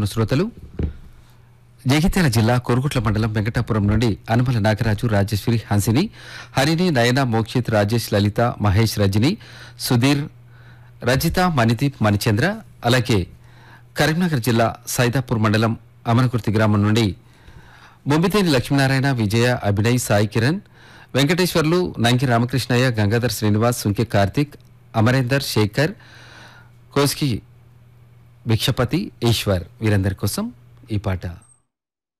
కోరుతున్న శ్రోతలు జగిత్యాల జిల్లా కోరుకుట్ల మండలం వెంకటాపురం నుండి అనుమల నాగరాజు రాజేశ్వరి హంసిని హరిణి నయన మోక్షిత్ రాజేష్ లలిత మహేష్ రజని సుధీర్ రజిత మణిదీప్ మణిచంద్ర అలాగే కరీంనగర్ జిల్లా సైదాపూర్ మండలం అమనకుర్తి గ్రామం నుండి బొమ్మితేని లక్ష్మీనారాయణ విజయ అభినయ్ సాయి కిరణ్ వెంకటేశ్వర్లు నంకి రామకృష్ణయ్య గంగాధర్ శ్రీనివాస్ సుంకె కార్తిక్ అమరేందర్ శేఖర్ కోస్కి భిక్షపతి ఈశ్వర్ వీరందరి కోసం ఈ పాట